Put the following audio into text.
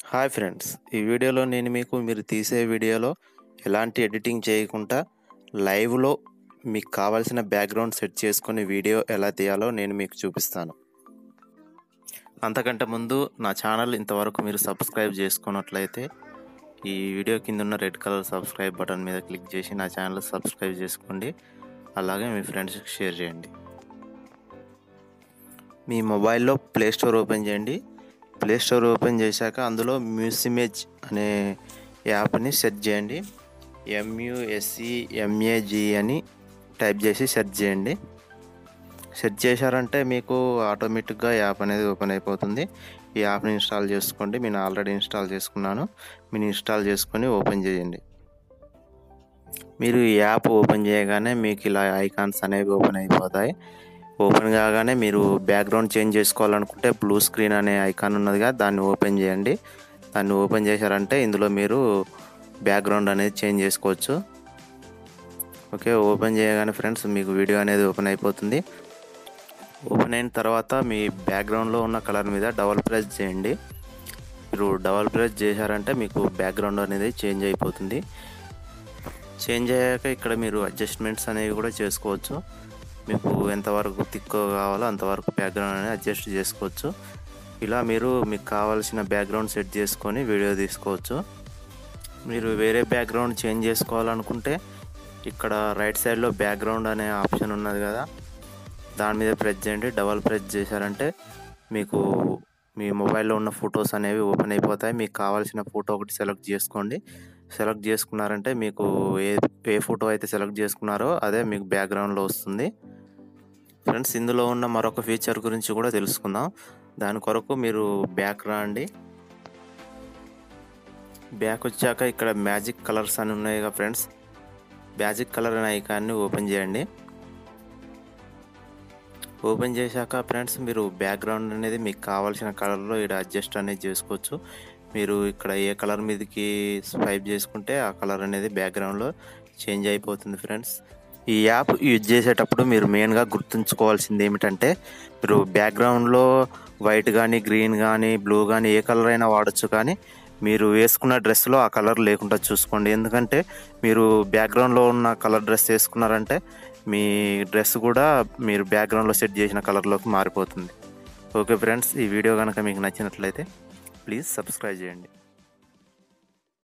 hi friends ఈ వీడియోలో నేను మీకు మీరు తీసే వీడియోలో ఎలాంటి ఎడిటింగ్ చేయకుండా లైవ్లో మీకు కావాల్సిన బ్యాక్గ్రౌండ్ సెట్ చేసుకొని వీడియో ఎలా తీయాలో నేను మీకు చూపిస్తాను అంతకంటే ముందు నా ఛానల్ ఇంతవరకు మీరు సబ్స్క్రైబ్ చేసుకున్నట్లయితే ఈ వీడియో కింద ఉన్న రెడ్ కలర్ సబ్స్క్రైబ్ బటన్ మీద క్లిక్ చేసి నా ఛానల్ సబ్స్క్రైబ్ చేసుకోండి అలాగే మీ ఫ్రెండ్స్కి షేర్ చేయండి మీ మొబైల్లో ప్లే స్టోర్ ఓపెన్ చేయండి ప్లే స్టోర్ ఓపెన్ చేశాక అందులో మ్యూసిమేజ్ అనే యాప్ని సెర్చ్ చేయండి ఎంయుఎస్సి ఎంఏజి అని టైప్ చేసి సెర్చ్ చేయండి సెర్చ్ చేశారంటే మీకు ఆటోమేటిక్గా యాప్ అనేది ఓపెన్ అయిపోతుంది ఈ యాప్ని ఇన్స్టాల్ చేసుకోండి నేను ఆల్రెడీ ఇన్స్టాల్ చేసుకున్నాను మీరు ఇన్స్టాల్ చేసుకొని ఓపెన్ చేయండి మీరు ఈ యాప్ ఓపెన్ చేయగానే మీకు ఇలా ఐకాన్స్ అనేవి ఓపెన్ అయిపోతాయి ఓపెన్ కాగానే మీరు బ్యాక్గ్రౌండ్ చేంజ్ చేసుకోవాలనుకుంటే బ్లూ స్క్రీన్ అనే ఐకాన్ ఉన్నదిగా దాన్ని ఓపెన్ చేయండి దాన్ని ఓపెన్ చేశారంటే ఇందులో మీరు బ్యాక్గ్రౌండ్ అనేది చేంజ్ చేసుకోవచ్చు ఓకే ఓపెన్ చేయగానే ఫ్రెండ్స్ మీకు వీడియో అనేది ఓపెన్ అయిపోతుంది ఓపెన్ అయిన తర్వాత మీ బ్యాక్గ్రౌండ్లో ఉన్న కలర్ మీద డబల్ ప్రెస్ చేయండి మీరు డబల్ ప్రెస్ చేశారంటే మీకు బ్యాక్గ్రౌండ్ అనేది చేంజ్ అయిపోతుంది చేంజ్ అయ్యాక ఇక్కడ మీరు అడ్జస్ట్మెంట్స్ అనేవి కూడా చేసుకోవచ్చు మీకు ఎంతవరకు తిక్కో కావాలో అంతవరకు బ్యాక్గ్రౌండ్ అనేది అడ్జస్ట్ చేసుకోవచ్చు ఇలా మీరు మీకు కావాల్సిన బ్యాక్గ్రౌండ్ సెట్ చేసుకొని వీడియో తీసుకోవచ్చు మీరు వేరే బ్యాక్గ్రౌండ్ చేంజ్ చేసుకోవాలనుకుంటే ఇక్కడ రైట్ సైడ్లో బ్యాక్గ్రౌండ్ అనే ఆప్షన్ ఉన్నది కదా దాని మీద ప్రెస్ చేయండి డబల్ ప్రెస్ చేశారంటే మీకు మీ మొబైల్లో ఉన్న ఫొటోస్ అనేవి ఓపెన్ అయిపోతాయి మీకు కావాల్సిన ఫోటో ఒకటి సెలెక్ట్ చేసుకోండి సెలెక్ట్ చేసుకున్నారంటే మీకు ఏ ఏ ఫోటో అయితే సెలెక్ట్ చేసుకున్నారో అదే మీకు బ్యాక్గ్రౌండ్లో వస్తుంది ఫ్రెండ్స్ ఇందులో ఉన్న మరొక ఫీచర్ గురించి కూడా తెలుసుకుందాం దాని కొరకు మీరు బ్యాక్ రండి బ్యాక్ వచ్చాక ఇక్కడ మ్యాజిక్ కలర్స్ అని ఉన్నాయి కదా ఫ్రెండ్స్ మ్యాజిక్ కలర్ అనే ఐకాన్ని ఓపెన్ చేయండి ఓపెన్ చేశాక ఫ్రెండ్స్ మీరు బ్యాక్గ్రౌండ్ అనేది మీకు కావాల్సిన కలర్లో ఇక్కడ అడ్జస్ట్ అనేది చేసుకోవచ్చు మీరు ఇక్కడ ఏ కలర్ మీదకి స్వైప్ చేసుకుంటే ఆ కలర్ అనేది బ్యాక్గ్రౌండ్లో చేంజ్ అయిపోతుంది ఫ్రెండ్స్ ఈ యాప్ యూజ్ చేసేటప్పుడు మీరు మెయిన్గా గుర్తుంచుకోవాల్సింది ఏమిటంటే మీరు బ్యాక్గ్రౌండ్లో వైట్ కానీ గ్రీన్ కానీ బ్లూ కానీ ఏ కలర్ అయినా వాడచ్చు కానీ మీరు వేసుకున్న డ్రెస్లో ఆ కలర్ లేకుండా చూసుకోండి ఎందుకంటే మీరు బ్యాక్గ్రౌండ్లో ఉన్న కలర్ డ్రెస్ వేసుకున్నారంటే మీ డ్రెస్ కూడా మీరు బ్యాక్గ్రౌండ్లో సెట్ చేసిన కలర్లోకి మారిపోతుంది ఓకే ఫ్రెండ్స్ ఈ వీడియో కనుక మీకు నచ్చినట్లయితే ప్లీజ్ సబ్స్క్రైబ్ చేయండి